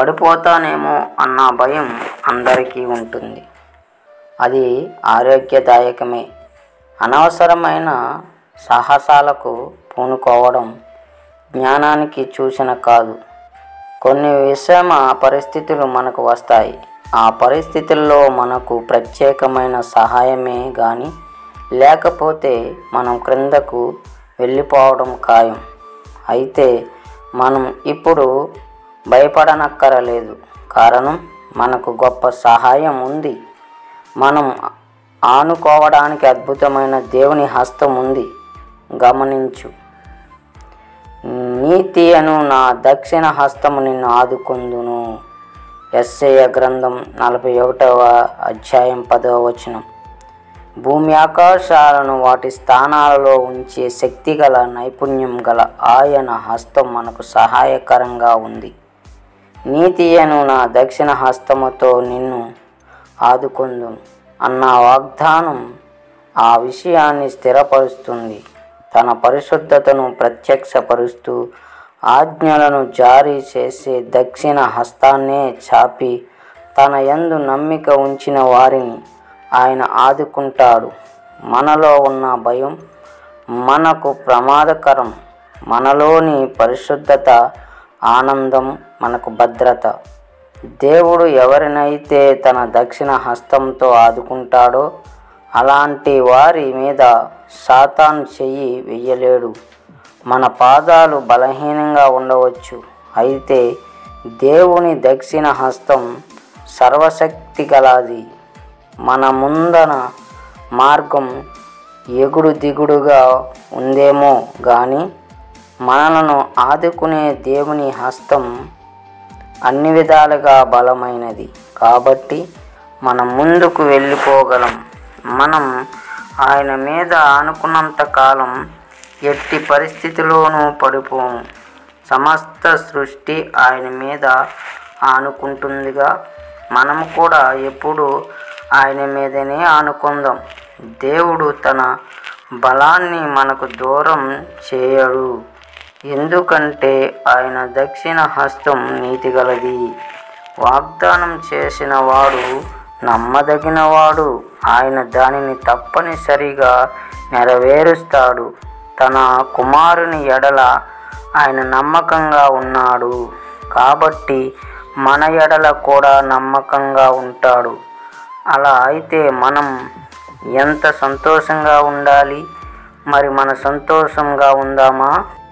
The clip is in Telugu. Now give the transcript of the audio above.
పడిపోతానేమో అన్న భయం అందరికీ ఉంటుంది అది ఆరోగ్యదాయకమే అనవసరమైన సాహసాలకు పూనుకోవడం జ్ఞానానికి సూచన కాదు కొన్ని విషమ పరిస్థితులు మనకు వస్తాయి ఆ పరిస్థితుల్లో మనకు ప్రత్యేకమైన సహాయమే కానీ లేకపోతే మనం క్రిందకు వెళ్ళిపోవడం ఖాయం అయితే మనం ఇప్పుడు భయపడనక్కరలేదు కారణం మనకు గొప్ప సహాయం ఉంది మనం ఆనుకోవడానికి అద్భుతమైన దేవుని హస్తం ఉంది గమనించు నీతి అను నా దక్షిణ హస్తము నిన్ను ఆదుకొందును ఎస్ఐయ గ్రంథం నలభై ఒకటవ అధ్యాయం పదవ వచనం భూమి ఆకాశాలను వాటి స్థానాలలో ఉంచే శక్తి గల నైపుణ్యం గల ఆయన హస్తం మనకు సహాయకరంగా ఉంది నీతి అను నా దక్షిణ హస్తముతో నిన్ను ఆదుకొందును అన్న వాగ్దానం ఆ విషయాన్ని స్థిరపరుస్తుంది తన పరిశుద్ధతను ప్రత్యక్షపరుస్తూ ఆజ్ఞలను జారీ చేసే దక్షిణ హస్తాన్నే చాపి తన యందు నమ్మిక ఉంచిన వారిని ఆయన ఆదుకుంటాడు మనలో ఉన్న భయం మనకు ప్రమాదకరం మనలోని పరిశుద్ధత ఆనందం మనకు భద్రత దేవుడు ఎవరినైతే తన దక్షిణ హస్తంతో ఆదుకుంటాడో అలాంటి వారి మీద సాతాను చెయ్యి వెయ్యలేడు మన పాదాలు బలహీనంగా ఉండవచ్చు అయితే దేవుని దక్షిణ హస్తం సర్వశక్తి గలది మన ముందన మార్గం ఎగుడు దిగుడుగా ఉందేమో కానీ మనలను ఆదుకునే దేవుని హస్తం అన్ని విధాలుగా బలమైనది కాబట్టి మనం ముందుకు వెళ్ళిపోగలం మనం ఆయన మీద ఆనుకున్నంత కాలం ఎట్టి పరిస్థితిలోనూ పడిపోము సమస్త సృష్టి ఆయన మీద ఆనుకుంటుందిగా మనం కూడా ఎప్పుడు ఆయన మీదనే ఆనుకుందాం దేవుడు తన బలాన్ని మనకు దూరం చేయడు ఎందుకంటే ఆయన దక్షిణ హస్తం నీతిగలది వాగ్దానం చేసిన వాడు నమ్మదగినవాడు ఆయన దానిని తప్పనిసరిగా నెరవేరుస్తాడు తన కుమారుని ఎడల ఆయన నమ్మకంగా ఉన్నాడు కాబట్టి మన ఎడల కూడా నమ్మకంగా ఉంటాడు అలా అయితే మనం ఎంత సంతోషంగా ఉండాలి మరి మన సంతోషంగా ఉందామా